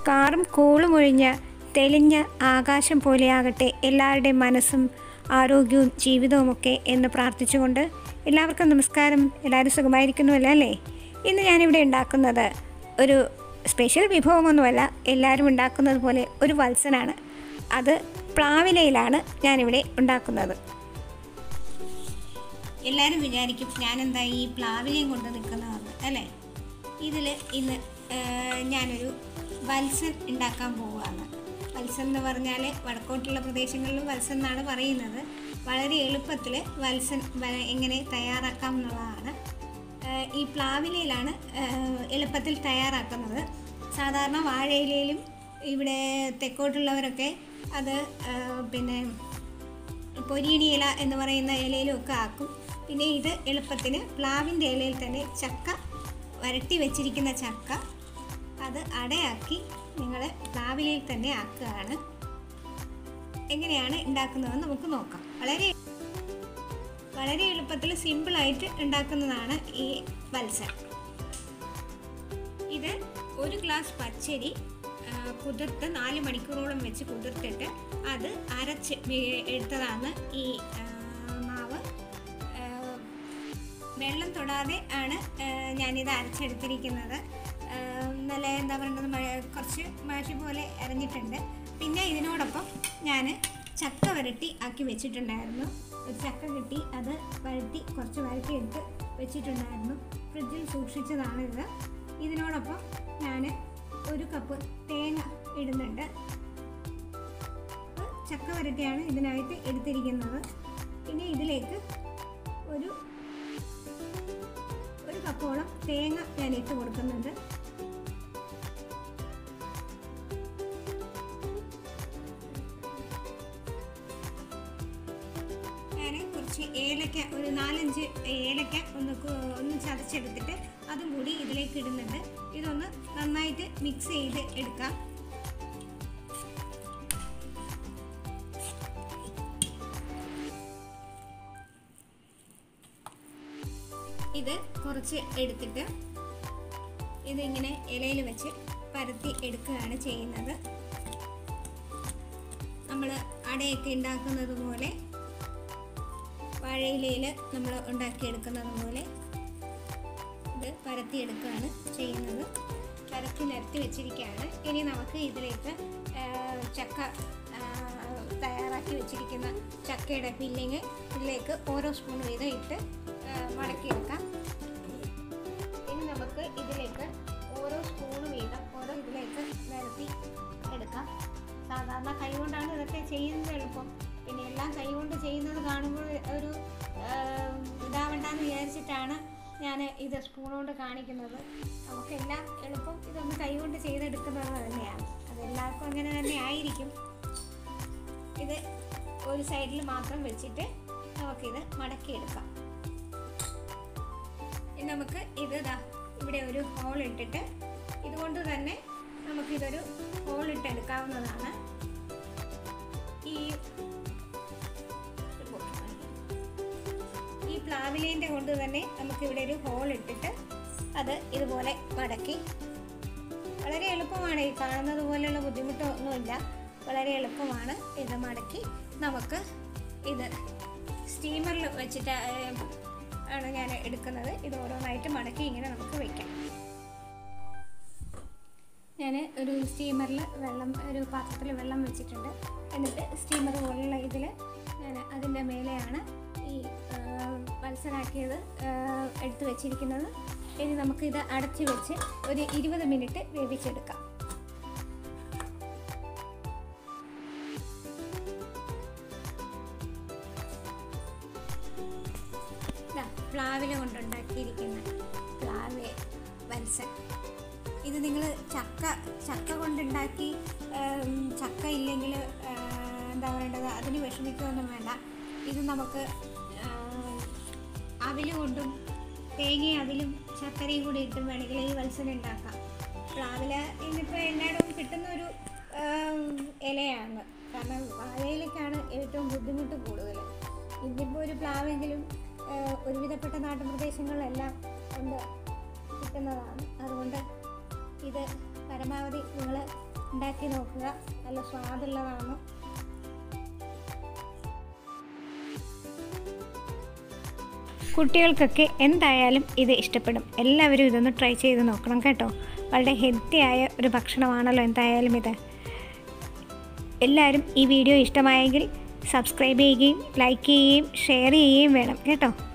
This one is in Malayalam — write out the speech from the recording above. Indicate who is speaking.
Speaker 1: കാറും കൂളും ഒഴിഞ്ഞ തെളിഞ്ഞ ആകാശം പോലെയാകട്ടെ എല്ലാവരുടെയും മനസ്സും ആരോഗ്യവും ജീവിതവുമൊക്കെ എന്ന് പ്രാർത്ഥിച്ചുകൊണ്ട് എല്ലാവർക്കും നമസ്കാരം എല്ലാവരും സുഖമായിരിക്കുന്നുവല്ലോ അല്ലേ ഇന്ന് ഞാനിവിടെ ഉണ്ടാക്കുന്നത് ഒരു സ്പെഷ്യൽ വിഭവമൊന്നുമല്ല എല്ലാവരും ഉണ്ടാക്കുന്നത് പോലെ ഒരു വത്സനാണ് അത് പ്ലാവിലയിലാണ് ഞാനിവിടെ ഉണ്ടാക്കുന്നത് എല്ലാവരും വിചാരിക്കും ഞാനെന്താ ഈ പ്ലാവിലയും കൊണ്ട് നിൽക്കുന്നതെന്ന് അല്ലേ ഇതിൽ ഇന്ന് ഏർ, ഞാനൊരു വത്സൻ ഉണ്ടാക്കാൻ പോവുകയാണ് വത്സൻ എന്ന് പറഞ്ഞാൽ വടക്കോട്ടുള്ള പ്രദേശങ്ങളിൽ വത്സൻ എന്നാണ് പറയുന്നത് വളരെ എളുപ്പത്തിൽ വത്സൻ വ- എങ്ങനെ തയ്യാറാക്കാം എന്നുള്ളതാണ് ഏർ, ഈ പ്ലാവിലയിലാണ് ഏർ, എളുപ്പത്തിൽ തയ്യാറാക്കുന്നത് സാധാരണ വാഴയിലയിലും ഇവിടെ തെക്കോട്ടുള്ളവരൊക്കെ അത് ഏർ, പിന്നെ പൊരിയണി ഇല എന്ന് പറയുന്ന ഇലയിലും ഒക്കെ ആക്കും പിന്നെ ഇത് എളുപ്പത്തിന് പ്ലാവിൻ്റെ ഇലയിൽ തന്നെ ചക്ക വരട്ടി വെച്ചിരിക്കുന്ന ചക്ക അത് അടയാക്കി നിങ്ങൾ പ്ലാവിലയിൽ തന്നെ ആക്കുകയാണ് എങ്ങനെയാണ് ഉണ്ടാക്കുന്നതെന്ന് നമുക്ക് നോക്കാം വളരെ വളരെ എളുപ്പത്തിൽ സിമ്പിളായിട്ട് ഉണ്ടാക്കുന്നതാണ് ഈ വത്സൻ ഇത് ഒരു ഗ്ലാസ് പച്ചരി ആ, കുതിർത്ത് നാല് മണിക്കൂറോളം വെച്ച് കുതിർത്തിട്ട് അത് അരച്ച് വേ- എടുത്തതാണ് ഈ ആ, മാവ് ആ, വെള്ളം തൊടാതെ ആണ് ആ, ഞാനിത് അരച്ചെടുത്തിരിക്കുന്നത് ആ, നല്ല എന്താ പറയുന്നത് മഴ കുറച്ച് മഷി പോലെ അരഞ്ഞിട്ടുണ്ട് പിന്നെ ഇതിനോടൊപ്പം ഞാൻ ചക്ക വരട്ടി ആക്കി വെച്ചിട്ടുണ്ടായിരുന്നു ഒരു ചക്ക കിട്ടി അത് വരട്ടി കുറച്ച് വരട്ടി എടുത്ത് വെച്ചിട്ടുണ്ടായിരുന്നു ഫ്രിഡ്ജിൽ സൂക്ഷിച്ചതാണ് ഇത് ഇതിനോടൊപ്പം ഞാൻ ഒരു കപ്പ് തേങ്ങ ഇടുന്നുണ്ട് അപ്പോൾ ചക്ക വരട്ടിയാണ് ഇതിനായിട്ട് എടുത്തിരിക്കുന്നത് പിന്നെ ഇതിലേക്ക് ഒരു ഒരു കപ്പോളം തേങ്ങ ഞാൻ ഇട്ട് കൊടുക്കുന്നുണ്ട് ഞാൻ കുറച്ച് ഏലക്ക ഒരു നാലഞ്ച് ഏലക്ക ഒന്ന് കു- ഒന്ന് ചതച്ചെടുത്തിട്ട് അതും കൂടി ഇതിലേക്ക് ഇടുന്നുണ്ട് ഇതൊന്ന് നന്നായിട്ട് മിക്സ് ചെയ്ത് എടുക്കാം ഇത് കുറച്ച് എടുത്തിട്ട് ഇതിങ്ങനെ ഇലയിൽ വെച്ച് പരത്തി എടുക്കുകയാണ് ചെയ്യുന്നത് നമ്മൾ അടയൊക്കെ ഉണ്ടാക്കുന്നത് പോലെ വാഴയിലയിൽ നമ്മൾ ഉണ്ടാക്കിയെടുക്കുന്നത് പോലെ ഇത് പരത്തിയെടുക്കുകയാണ് ചെയ്യുന്നത് പരത്തി നിരത്തി വെച്ചിരിക്കുകയാണ് ഇനി നമുക്ക് ഇതിലേക്ക് ആ, ചക്ക ആ, തയ്യാറാക്കി വെച്ചിരിക്കുന്ന ചക്കയുടെ ഫില്ലിങ് ഇതിലേക്ക് ഓരോ സ്പൂൺ വീതം ഇട്ട് ആ, മടക്കിയെടുക്കാം ഇനി നമുക്ക് ഇതിലേക്ക് ഓരോ സ്പൂൺ വീതം ഓരോ ഇതിലേക്ക് നിരത്തി എടുക്കാം സാധാരണ കൈകൊണ്ടാണ് ഇതൊക്കെ ചെയ്യുന്നത് എളുപ്പം പിന്നെ എല്ലാം കൈകൊണ്ട് ചെയ്യുന്നത് കാണുമ്പോൾ ഒരു ആം, ഇതാവണ്ടെന്ന് വിചാരിച്ചിട്ടാണ് ഞാൻ ഇത് സ്പൂൺ കൊണ്ട് കാണിക്കുന്നത് നമുക്കെല്ലാം എളുപ്പം ഇതൊന്ന് കൈകൊണ്ട് ചെയ്തെടുക്കുന്നത് തന്നെയാണ് അതെല്ലാവർക്കും അങ്ങനെ തന്നെ ആയിരിക്കും ഇത് ഒരു സൈഡിൽ മാത്രം വെച്ചിട്ട് നമുക്കിത് മടക്കിയെടുക്കാം ഇനി നമുക്ക് ഇത് ദാ ഇവിടെ ഒരു ഹോൾ ഇട്ടിട്ട് ഇതുകൊണ്ട് തന്നെ നമുക്കിതൊരു ഹോൾ ഇട്ടെടുക്കാവുന്നതാണ് ഈ ഈ പ്ലാവിലേൻ്റെ കൊണ്ട് തന്നെ നമുക്കിവിടെ ഒരു ഹോൾ ഇട്ടിട്ട് അത് ഇതുപോലെ മടക്കി വളരെ എളുപ്പമാണ് ഈ കാണുന്നത് പോലെയുള്ള ബുദ്ധിമുട്ടൊന്നുമില്ല വളരെ എളുപ്പമാണ് ഇത് മടക്കി നമുക്ക് ഇത് സ്റ്റീമറിൽ വെച്ചിട്ട് ഏം, ആണ് ഞാൻ എടുക്കുന്നത് ഇത് ഓരോന്നായിട്ട് മടക്കി ഇങ്ങനെ നമുക്ക് വയ്ക്കാം ഞാൻ ഒരു സ്റ്റീമറിൽ വെള്ളം ഒരു പാത്രത്തിൽ വെള്ളം വെച്ചിട്ടുണ്ട് എന്നിട്ട് സ്റ്റീമർ പോലുള്ള ഇതിൽ ഞാൻ അതിൻ്റെ മേലെയാണ് ഈ ആ, മത്സരാക്കിയത് ആ, എടുത്ത് വെച്ചിരിക്കുന്നത് ഇനി നമുക്കിത് അടച്ച് വെച്ച് ഒരു ഇരുപത് മിനിറ്റ് വേവിച്ചെടുക്കാം ദാ, പ്ലാവില കൊണ്ടുണ്ടാക്കിയിരിക്കുന്ന പ്ലാവ് വത്സൻ ഇത് നിങ്ങൾ ചക്ക ചക്ക കൊണ്ടുണ്ടാക്കി ഉം, ചക്ക ഇല്ലെങ്കിൽ എന്താ പറയേണ്ടത് അതിന് വിഷമിക്കുകയൊന്നും വേണ്ട ഇത് നമുക്ക് അവിൽ കൊണ്ടും തേങ്ങയും അവിലും ശർക്കരയും കൂടി ഇട്ടും വേണമെങ്കിൽ ഈ വത്സന ഉണ്ടാക്കാം പ്ലാവില ഇന്നിപ്പോൾ എല്ലായിടവും കിട്ടുന്ന ഒരു ഉം, ഇലയാണ് കാരണം വാഴയിലേക്കാണ് ഏറ്റവും ബുദ്ധിമുട്ട് കൂടുതൽ ഇന്നിപ്പോൾ ഒരു പ്ലാവെങ്കിലും ഏഹ്, ഒരുവിധപ്പെട്ട നാട്ടുപ്രദേശങ്ങളിലെല്ലാം ഉണ്ട് കിട്ടുന്നതാണ് അതുകൊണ്ട് ഇത് പരമാവധി നിങ്ങൾ ഉണ്ടാക്കി നോക്കുക നല്ല സ്വാദുള്ളതാണ് കുട്ടികൾക്കൊക്കെ എന്തായാലും ഇത് ഇഷ്ടപ്പെടും എല്ലാവരും ഇതൊന്ന് ട്രൈ ചെയ്ത് നോക്കണം കേട്ടോ വളരെ ഹെൽത്തിയായ ഒരു ഭക്ഷണമാണല്ലോ എന്തായാലും ഇത് എല്ലാവരും ഈ വീഡിയോ ഇഷ്ടമായെങ്കിൽ സബ്സ്ക്രൈബ് ചെയ്യുകയും ലൈക്ക് ചെയ്യുകയും ഷെയർ ചെയ്യുകയും വേണം കേട്ടോ